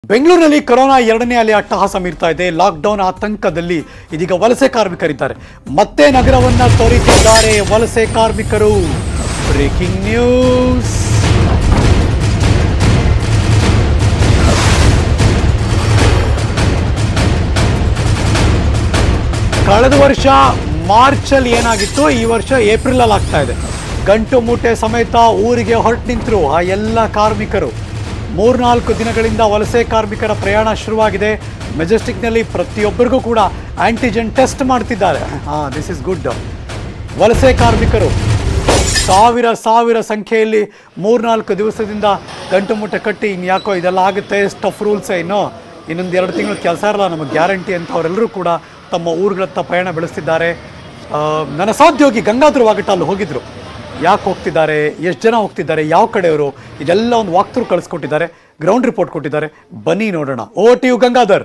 ಬೆಂಗಳೂರಿನಲ್ಲಿ ಕೊರೋನಾ ಎರಡನೇ ಅಲೆ ಅಟ್ಟಹಾಸ ಮೀರ್ತಾ ಇದೆ ಲಾಕ್ಡೌನ್ ಆತಂಕದಲ್ಲಿ ಇದೀಗ ವಲಸೆ ಕಾರ್ಮಿಕರಿದ್ದಾರೆ ಮತ್ತೆ ನಗರವನ್ನ ತೊರೆತಿದ್ದಾರೆ ವಲಸೆ ಕಾರ್ಮಿಕರು ಬ್ರೇಕಿಂಗ್ ನ್ಯೂಸ್ ಕಳೆದ ವರ್ಷ ಮಾರ್ಚಲ್ಲಿ ಏನಾಗಿತ್ತು ಈ ವರ್ಷ ಏಪ್ರಿಲ್ ಅಲ್ಲಿ ಆಗ್ತಾ ಇದೆ ಗಂಟು ಮೂಟೆ ಸಮೇತ ಊರಿಗೆ ಹೊರಟು ನಿಂತರು ಆ ಎಲ್ಲ ಕಾರ್ಮಿಕರು ಮೂರ್ನಾಲ್ಕು ದಿನಗಳಿಂದ ವಲಸೆ ಕಾರ್ಮಿಕರ ಪ್ರಯಾಣ ಶುರುವಾಗಿದೆ ಮೆಜೆಸ್ಟಿಕ್ನಲ್ಲಿ ಪ್ರತಿಯೊಬ್ಬರಿಗೂ ಕೂಡ ಆಂಟಿಜೆನ್ ಟೆಸ್ಟ್ ಮಾಡ್ತಿದ್ದಾರೆ ಹಾಂ ದಿಸ್ ಇಸ್ ಗುಡ್ ವಲಸೆ ಕಾರ್ಮಿಕರು ಸಾವಿರ ಸಾವಿರ ಸಂಖ್ಯೆಯಲ್ಲಿ ಮೂರ್ನಾಲ್ಕು ದಿವಸದಿಂದ ಗಂಟು ಮುಟ್ಟೆ ಕಟ್ಟಿ ಇನ್ನು ಯಾಕೋ ಇದೆಲ್ಲ ಆಗುತ್ತೆ ಟಫ್ ರೂಲ್ಸ್ ಇನ್ನು ಇನ್ನೊಂದು ಎರಡು ತಿಂಗಳು ಕೆಲಸ ಇರಲ್ಲ ನಮಗೆ ಗ್ಯಾರಂಟಿ ಅಂತ ಅವರೆಲ್ಲರೂ ಕೂಡ ತಮ್ಮ ಊರುಗಳತ್ತ ಪಯಣ ಬೆಳೆಸ್ತಿದ್ದಾರೆ ಆ, ನನ್ನ ಸಹೋದ್ಯೋಗಿ ಗಂಗಾಧರ ವಾಗಟ ಅಲ್ಲಿ ಹೋಗಿದ್ರು ಯಾಕೆ ಹೋಗ್ತಿದ್ದಾರೆ ಎಷ್ಟು ಜನ ಹೋಗ್ತಿದ್ದಾರೆ ಯಾವ ಕಡೆಯವರು ಇದೆಲ್ಲ ಒಂದು ವಾಕ್ತರು ಕಳಿಸ್ಕೊಟ್ಟಿದ್ದಾರೆ ಗ್ರೌಂಡ್ ರಿಪೋರ್ಟ್ ಕೊಟ್ಟಿದ್ದಾರೆ ಬನ್ನಿ ನೋಡೋಣ ಓ ಟಿ ಯು ಗಂಗಾಧರ್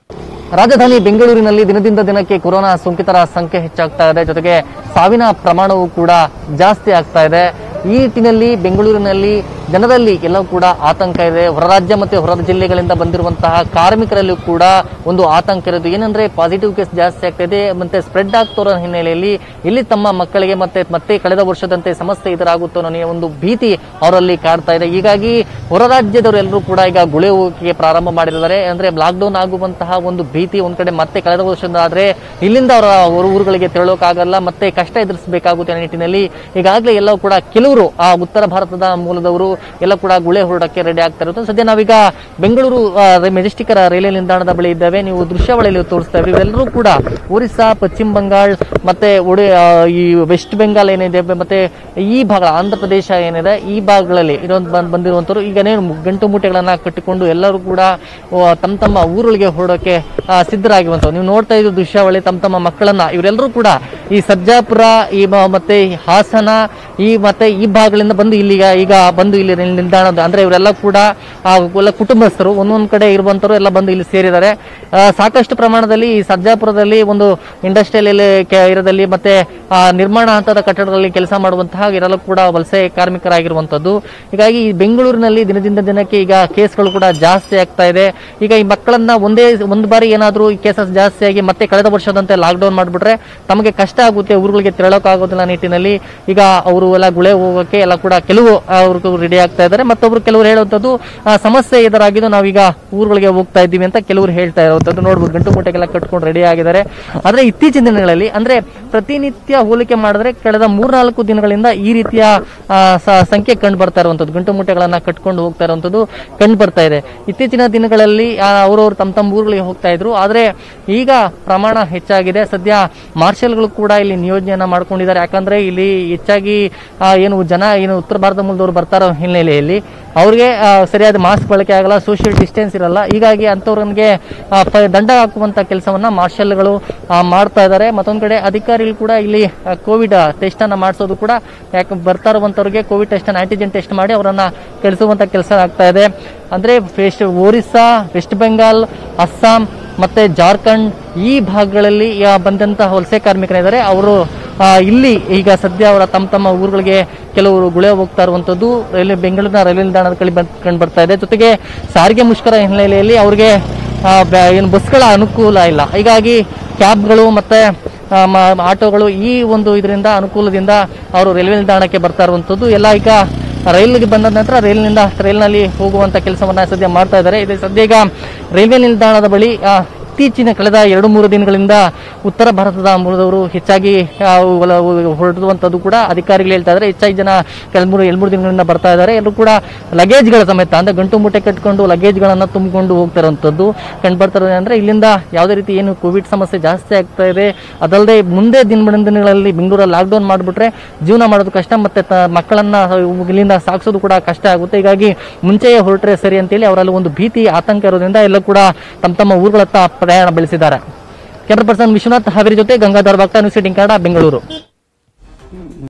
ರಾಜಧಾನಿ ಬೆಂಗಳೂರಿನಲ್ಲಿ ದಿನದಿಂದ ದಿನಕ್ಕೆ ಕೊರೋನಾ ಸೋಂಕಿತರ ಸಂಖ್ಯೆ ಹೆಚ್ಚಾಗ್ತಾ ಇದೆ ಜೊತೆಗೆ ಸಾವಿನ ಪ್ರಮಾಣವೂ ಕೂಡ ಜಾಸ್ತಿ ಆಗ್ತಾ ಇದೆ ಈ ನಿಟ್ಟಿನಲ್ಲಿ ಬೆಂಗಳೂರಿನಲ್ಲಿ ಜನರಲ್ಲಿ ಎಲ್ಲವೂ ಕೂಡ ಆತಂಕ ಇದೆ ಹೊರ ರಾಜ್ಯ ಮತ್ತು ಹೊರ ಜಿಲ್ಲೆಗಳಿಂದ ಬಂದಿರುವಂತಹ ಕಾರ್ಮಿಕರಲ್ಲೂ ಕೂಡ ಒಂದು ಆತಂಕ ಇರೋದು ಏನಂದ್ರೆ ಪಾಸಿಟಿವ್ ಕೇಸ್ ಜಾಸ್ತಿ ಆಗ್ತಾ ಇದೆ ಮತ್ತೆ ಸ್ಪ್ರೆಡ್ ಆಗ್ತಿರೋ ಹಿನ್ನೆಲೆಯಲ್ಲಿ ಇಲ್ಲಿ ತಮ್ಮ ಮಕ್ಕಳಿಗೆ ಮತ್ತೆ ಮತ್ತೆ ಕಳೆದ ವರ್ಷದಂತೆ ಸಮಸ್ಯೆ ಎದುರಾಗುತ್ತೋ ಅನ್ನೋ ಒಂದು ಭೀತಿ ಅವರಲ್ಲಿ ಕಾಡ್ತಾ ಇದೆ ಹೀಗಾಗಿ ಹೊರ ರಾಜ್ಯದವರೆಲ್ಲರೂ ಕೂಡ ಈಗ ಗುಳೆ ಹೋಗಿಗೆ ಪ್ರಾರಂಭ ಮಾಡಿದ್ದಾರೆ ಅಂದ್ರೆ ಲಾಕ್ಡೌನ್ ಆಗುವಂತಹ ಒಂದು ಭೀತಿ ಒಂದ್ ಕಡೆ ಮತ್ತೆ ಕಳೆದ ವರ್ಷದ ಆದ್ರೆ ಇಲ್ಲಿಂದ ಅವರ ಹೊರ ಊರುಗಳಿಗೆ ತೆರಳೋಕ್ಕಾಗಲ್ಲ ಮತ್ತೆ ಕಷ್ಟ ಎದುರಿಸಬೇಕಾಗುತ್ತೆ ಅನ್ನೋ ನಿಟ್ಟಿನಲ್ಲಿ ಈಗಾಗಲೇ ಎಲ್ಲವೂ ಕೂಡ ಕೆಲವರು ಆ ಉತ್ತರ ಭಾರತದ ಮೂಲದವರು ಎಲ್ಲ ಕೂಡ ಗುಳೆ ಹೊರಡಕ್ಕೆ ರೆಡಿ ಆಗ್ತಾ ಇರೋದು ಸದ್ಯ ನಾವೀಗ ಬೆಂಗಳೂರು ಮೆಜೆಸ್ಟಿಕ್ ರೈಲ್ವೆ ನಿಲ್ದಾಣದ ಬಳಿ ಇದ್ದೇವೆ ನೀವು ದೃಶ್ಯಾವಳಿಯಲ್ಲಿ ತೋರಿಸ್ತಾ ಇದ್ದೀವಿ ಇವೆಲ್ಲರೂ ಕೂಡ ಒರಿಸ್ಸಾ ಪಶ್ಚಿಮ ಬಂಗಾಳ ಮತ್ತೆ ಒಡಿ ಆ, ಈ ವೆಸ್ಟ್ ಬೆಂಗಾಲ್ ಏನಿದೆ ಮತ್ತೆ ಈ ಭಾಗ ಆಂಧ್ರ ಪ್ರದೇಶ ಏನಿದೆ ಈ ಭಾಗಗಳಲ್ಲಿ ಇರೋದು ಬಂದ್ ಬಂದಿರುವಂತರು ಈಗ ಗಂಟು ಮೂಟೆಗಳನ್ನ ಕಟ್ಟಿಕೊಂಡು ಎಲ್ಲರೂ ಕೂಡ ಆ, ತಮ್ಮ ತಮ್ಮ ಊರುಗಳಿಗೆ ಹೊರಡೋಕೆ ಆ, ಸಿದ್ಧರಾಗಿರುವಂತವ್ರು ನೀವು ನೋಡ್ತಾ ಇದ್ದು ದೃಶ್ಯಾವಳಿ ತಮ್ಮ ತಮ್ಮ ಮಕ್ಕಳನ್ನ ಇವರೆಲ್ಲರೂ ಕೂಡ ಈ ಸರ್ಜಾಪುರ ಈ ಮ- ಮತ್ತೆ ಈ ಹಾಸನ ಈ ಮತ್ತೆ ಈ ಭಾಗಗಳಿಂದ ಬಂದು ಇಲ್ಲಿಗ ಈಗ ಬಂದು ಇಲ್ಲಿ ನಿಲ್- ನಿಲ್ದಾಣದ ಅಂದ್ರೆ ಇವರೆಲ್ಲ ಕೂಡ ಆ ಎಲ್ಲ ಕುಟುಂಬಸ್ಥರು ಒಂದೊಂದ್ ಕಡೆ ಇರುವಂತರು ಎಲ್ಲ ಬಂದು ಇಲ್ಲಿ ಸೇರಿದ್ದಾರೆ ಆ, ಸಾಕಷ್ಟು ಪ್ರಮಾಣದಲ್ಲಿ ಈ ಸರ್ಜಾಪುರದಲ್ಲಿ ಒಂದು ಇಂಡಸ್ಟ್ರಿಯಲ್ ಇರದಲ್ಲಿ ಮತ್ತೆ ಆ, ನಿರ್ಮಾಣ ಹಂತದ ಕಟ್ಟಡಗಳಲ್ಲಿ ಕೆಲಸ ಮಾಡುವಂತಹ ಇವರೆಲ್ಲ ಕೂಡ ವಲಸೆ ಕಾರ್ಮಿಕರಾಗಿರುವಂತದ್ದು ಹೀಗಾಗಿ ಈ ಬೆಂಗಳೂರಿನಲ್ಲಿ ದಿನದಿಂದ ದಿನಕ್ಕೆ ಈಗ ಕೇಸ್ಗಳು ಕೂಡ ಜಾಸ್ತಿ ಆಗ್ತಾ ಇದೆ ಈಗ ಈ ಮಕ್ಕಳನ್ನ ಒಂದೇ ಒಂದು ಬಾರಿ ಏನಾದರೂ ಈ ಕೇಸಸ್ ಜಾಸ್ತಿ ಆಗಿ ಮತ್ತೆ ಕಳೆದ ವರ್ಷದಂತೆ ಲಾಕ್ಡೌನ್ ಮಾಡಿಬಿಟ್ರೆ ತಮಗೆ ಕಷ್ಟ ಆಗುತ್ತೆ ಊರುಗಳಿಗೆ ತೆರಳೋಕ್ಕಾಗೋದಿಲ್ಲ ನಿಟ್ಟಿನಲ್ಲಿ ಈಗ ಅವರು ಎಲ್ಲ ಗುಳೆ ಹೋಗೋಕೆ ಎಲ್ಲ ಕೂಡ ಕೆಲವು ಅವ್ರಿಗೂ ರೆಡಿ ಆಗ್ತಾ ಇದ್ದಾರೆ ಮತ್ತೊಬ್ರು ಕೆಲವರು ಹೇಳುವಂಥದ್ದು ಆ, ಸಮಸ್ಯೆ ಎದುರಾಗಿದ್ದು ನಾವೀಗ ಊರುಗಳಿಗೆ ಹೋಗ್ತಾ ಇದ್ದೀವಿ ಅಂತ ಕೆಲವರು ಹೇಳ್ತಾ ಇರುವಂಥದ್ದು ನೋಡ್ಬೋದು ಗಂಟು ಮೂಟೆಗೆಲ್ಲ ಕಟ್ಕೊಂಡು ರೆಡಿ ಆಗಿದ್ದಾರೆ ಆದ್ರೆ ಇತ್ತೀಚಿನ ದಿನಗಳಲ್ಲಿ ಅಂದ್ರೆ ಪ್ರತಿನಿತ್ಯ ಹೋಲಿಕೆ ಮಾಡಿದ್ರೆ ಕಳೆದ ಮೂರ್ನಾಲ್ಕು ದಿನಗಳಿಂದ ಈ ರೀತಿಯ ಆ, ಸ- ಸಂಖ್ಯೆ ಕಂಡು ಬರ್ತಾ ಇರುವಂತದ್ದು ಗಂಟು ಮೂಟೆಗಳನ್ನ ಕಟ್ಕೊಂಡು ಹೋಗ್ತಾ ಇರುವಂತದ್ದು ಕಂಡು ಬರ್ತಾ ಇದೆ ಇತ್ತೀಚಿನ ದಿನಗಳಲ್ಲಿ ಅವರವರು ತಮ್ಮ ತಮ್ಮ ಊರುಗಳಿಗೆ ಹೋಗ್ತಾ ಇದ್ರು ಆದ್ರೆ ಈಗ ಪ್ರಮಾಣ ಹೆಚ್ಚಾಗಿದೆ ಸದ್ಯ ಮಾರ್ಷಲ್ಗಳು ಕೂಡ ಇಲ್ಲಿ ನಿಯೋಜನೆಯನ್ನ ಮಾಡ್ಕೊಂಡಿದ್ದಾರೆ ಯಾಕಂದ್ರೆ ಇಲ್ಲಿ ಹೆಚ್ಚಾಗಿ ಆ, ಏನು ಜನ ಏನು ಉತ್ತರ ಭಾರತ ಮೂಲದವರು ಬರ್ತಾರೋ ಹಿನ್ನೆಲೆಯಲ್ಲಿ ಅವ್ರಿಗೆ ಆ, ಸರಿಯಾದ ಮಾಸ್ಕ್ ಬಳಕೆ ಆಗಲ್ಲ ಸೋಷಿಯಲ್ ಡಿಸ್ಟೆನ್ಸ್ ಇರಲ್ಲ ಹೀಗಾಗಿ ಅಂಥವ್ರಿಗೆ ಆ, ಪ- ದಂಡ ಹಾಕುವಂತ ಕೆಲಸವನ್ನ ಮಾರ್ಷಲ್ಗಳು ಆ, ಮಾಡ್ತಾ ಇದ್ದಾರೆ ಮತ್ತೊಂದ್ ಕಡೆ ಅಧಿಕಾರಿಗಳು ಕೂಡ ಇಲ್ಲಿ ಕೋವಿಡ್ ಟೆಸ್ಟ್ ಅನ್ನ ಮಾಡಿಸೋದು ಕೂಡ ಯಾಕೆ ಬರ್ತಾ ಇರುವಂತವ್ರಿಗೆ ಕೋವಿಡ್ ಟೆಸ್ಟ್ ಅನ್ನ ಆಂಟಿಜೆನ್ ಟೆಸ್ಟ್ ಮಾಡಿ ಅವರನ್ನ ಕಳಿಸುವಂತ ಕೆಲಸ ಆಗ್ತಾ ಇದೆ ಅಂದ್ರೆ ವೆಸ್ಟ್ ಒರಿಸ್ಸಾ ವೆಸ್ಟ್ ಬೆಂಗಾಲ್ ಅಸ್ಸಾಂ ಮತ್ತೆ ಜಾರ್ಖಂಡ್ ಈ ಭಾಗಗಳಲ್ಲಿ ಆ, ಬಂದಂತಹ ವಲಸೆ ಕಾರ್ಮಿಕರಿದ್ದಾರೆ ಅವರು ಆ, ಇಲ್ಲಿ ಈಗ ಸದ್ಯ ಅವರ ತಮ್ಮ ತಮ್ಮ ಊರುಗಳಿಗೆ ಕೆಲವರು ಗುಳೆ ಹೋಗ್ತಾ ಇರುವಂತದ್ದು ರೈಲ್ವೆ ಬೆಂಗಳೂರಿನ ರೈಲ್ವೆ ನಿಲ್ದಾಣದ ಕಡೆ ಬಂದ್- ಕಂಡು ಬರ್ತಾ ಇದೆ ಜೊತೆಗೆ ಸಾರಿಗೆ ಮುಷ್ಕರ ಹಿನ್ನೆಲೆಯಲ್ಲಿ ಅವರಿಗೆ ಆ, ಬ- ಏನು ಬಸ್ಗಳ ಅನುಕೂಲ ಇಲ್ಲ ಹೀಗಾಗಿ ಕ್ಯಾಬ್ಗಳು ಮತ್ತೆ ಆ, ಮ- ಆಟೋಗಳು ಈ ಒಂದು ಇದರಿಂದ ಅನುಕೂಲದಿಂದ ಅವರು ರೈಲ್ವೆ ನಿಲ್ದಾಣಕ್ಕೆ ಬರ್ತಾ ಇರುವಂತದ್ದು ಎಲ್ಲ ಈಗ ರೈಲ್ಗೆ ಬಂದ ನಂತರ ರೈಲ್ನಿಂದ ರೈಲ್ನಲ್ಲಿ ಹೋಗುವಂತ ಕೆಲಸವನ್ನ ಸದ್ಯ ಮಾಡ್ತಾ ಇದ್ದಾರೆ ಇದು ಸದ್ಯ ಈಗ ರೈಲ್ವೆ ನಿಲ್ದಾಣದ ಬಳಿ ಆ, ಇತ್ತೀಚಿನ ಕಳೆದ ಎರಡು ಮೂರು ದಿನಗಳಿಂದ ಉತ್ತರ ಭಾರತದ ಮೂಲದವರು ಹೆಚ್ಚಾಗಿ ಆ, ಹೊಲ- ಹೊರಡುವಂಥದ್ದು ಕೂಡ ಅಧಿಕಾರಿಗಳು ಹೇಳ್ತಾ ಇದ್ದಾರೆ ಹೆಚ್ಚಾಗಿ ಜನ ಕೆಲ ಮೂರು ಎರಡು ಮೂರು ದಿನಗಳಿಂದ ಬರ್ತಾ ಇದ್ದಾರೆ ಎಲ್ಲರೂ ಕೂಡ ಲಗೇಜ್ಗಳ ಸಮೇತ ಅಂದ್ರೆ ಗಂಟು ಮೂಟೆ ಕಟ್ಕೊಂಡು ಲಗೇಜ್ಗಳನ್ನ ತುಂಬಿಕೊಂಡು ಹೋಗ್ತಾ ಇರುವಂಥದ್ದು ಕಂಡು ಬರ್ತಾ ಇರೋದು ಅಂದ್ರೆ ಇಲ್ಲಿಂದ ಯಾವುದೇ ರೀತಿ ಏನು ಕೋವಿಡ್ ಸಮಸ್ಯೆ ಜಾಸ್ತಿ ಆಗ್ತಾ ಇದೆ ಅದಲ್ಲದೆ ಮುಂದೆ ದಿನ ದಿನಗಳಲ್ಲಿ ಬೆಂಗಳೂರಲ್ಲಿ ಲಾಕ್ಡೌನ್ ಮಾಡಿಬಿಟ್ರೆ ಜೀವನ ಮಾಡೋದು ಕಷ್ಟ ಮತ್ತೆ ತ- ಮಕ್ಕಳನ್ನ ಇಲ್ಲಿಂದ ಸಾಗಿಸೋದು ಕೂಡ ಕಷ್ಟ ಆಗುತ್ತೆ ಹೀಗಾಗಿ ಮುಂಚೆಯೇ ಹೊರಟ್ರೆ ಸರಿ ಅಂತೇಳಿ ಅವರಲ್ಲಿ ಒಂದು ಭೀತಿ ಆತಂಕ ಇರೋದ್ರಿಂದ ಎಲ್ಲ ಕೂಡ ತಮ್ಮ ತಮ್ಮ ಊರುಗಳತ್ತ ಪ್ರಯಾಣ ಬೆಳೆಸಿದ್ದಾರೆ ಕ್ಯಾಮ್ರಾ ಪರ್ಸನ್ ವಿಶ್ವನಾಥ್ ಹಾವೇರಿ ಜೊತೆ ಗಂಗಾಧರ್ ಭಕ್ತ ನ್ಯೂಸ್ ಏಟೀನ್ ಕನ್ನಡ ಬೆಂಗಳೂರು